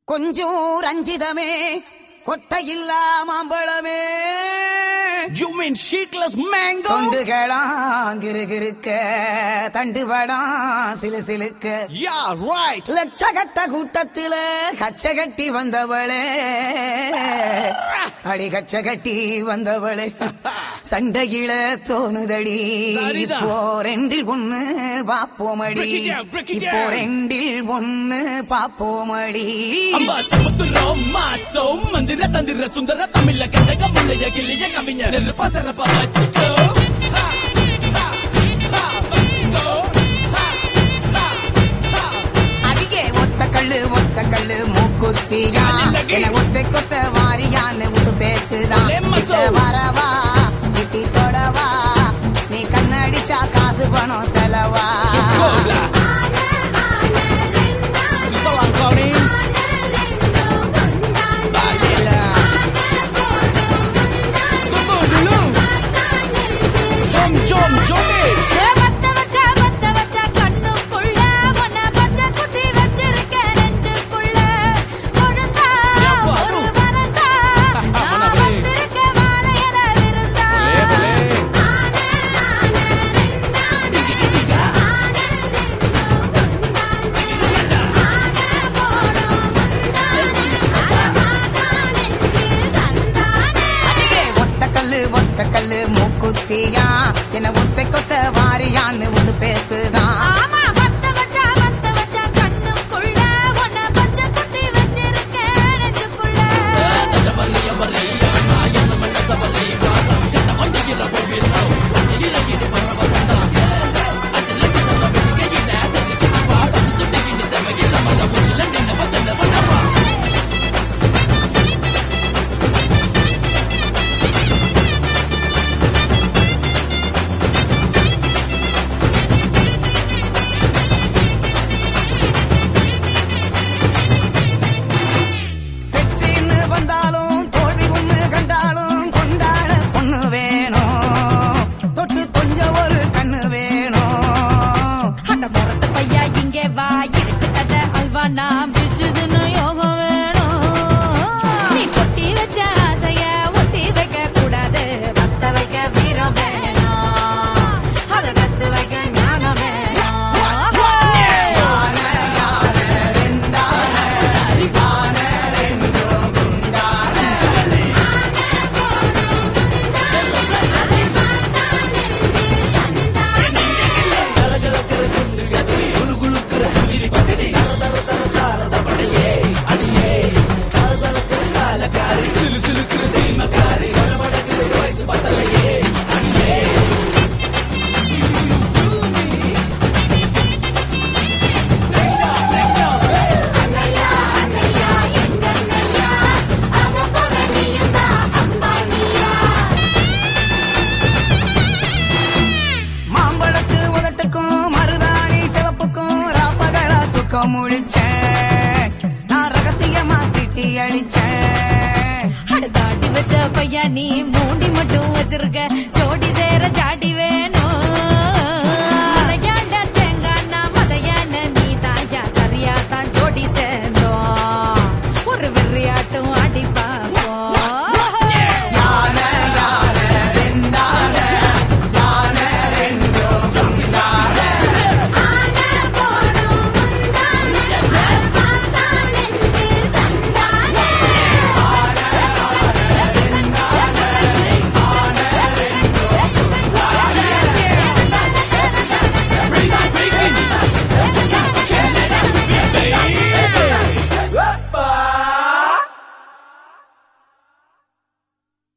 கொஞ்சம் ரஞ்சிதமே கொட்டையில்லா மாம்பழமே You mean sheetless mango? தொண்டுகளாம் கிருகிருக்க தண்டுபடாம் சிலு சிலுக்க Yeah, right. லட்சகட்ட கூட்டத்தில கச்ச கட்டி வந்தவளே அடி கச்ச கட்டி வந்தவளே சண்டையில தோணுதடி சரிதான். இப்போ ரெண்டில் ஒண்ணு பாப்போமடி Break it down, break it இப்போ down. ரெண்டில் ஒண்ணு பாப்போமடி அம்மா சமுத்திரம் மாசம் மந்திர தந்திர சுந்தர தமிழ கண்டக முள்ளைய கிளிய கவிஞர் நெருப்பா சிறப்பா வச்சுக்கோ ஹா, ஹா, ஹா, வச்சுக்கோ. ஹா, ஹா, ஹா. அடியே ஒத்த கல்லு ஒத்த கல்லு மூக்குத்தியா அல்லடி. என ஒத்தை கொத்த வாரியான்னு உசு பேத்துதான் லெம்மசோ. கிட்ட வரவா கிட்டி தொடவா நீ கண்ணடிச்சா காசு பணம் செலவா Chicola. Sisalanconi. Balela. Gubudulu. Jom, jom, jomi. மத்த வச்சா மத்த வச்சா கண்ணுக்குள்ள உன்னை பச்சை குத்தி வச்சிருக்கேன் நெஞ்சுக்குள்ள கொடுத்தா சிறப்பு, ஒரு அருள். வரந்தா நான் மனமே. வந்திருக்கேன் வாழையில விருந்தா அடியே ஒத்த கல்லு ஒத்த கல்லு மூக்குத்தியா என ஒத்தை கொத்த வாரியான்னு உசு பேத்துதான் ஆமா மத்த வச்சா மத்த வச்சா கண்ணுக்குள்ள உன்னை பச்சை குத்தி வச்சிருக்கேன் நெஞ்சுக்குள்ள வெற்றின்னு வந்தாலும் தோல்வி ஒண்ணு கண்டாலும் கொண்டாட பொண்ணு வேணும் தொட்டு கொஞ்சம் ஒரு கண்ணு வேணும் அட முரட்டு பையா இங்கே வா இருக்கு கதை அல்வா நான் பிச்சுதுன்னு யோகம் வேணும் நீ கொட்டி வச்ச ஆசைய ஒட்டி வைக்க கூடாது பத்த வைக்க வீரம் வேணும் அதை கத்து வைக்க ஞானம் வேணும் மாம்பழத்து உதட்டுக்கும் மருதாணி சிவப்புக்கும் ராப்பகளா தூக்கம் முழிச்சேன் நான் ரகசியமா சிட்டி அடிச்சேன் அட தாண்டி வச்ச பையா நீ மூண்டி மட்டும் வச்சிருக்க ஜோடி சேர ஜாடி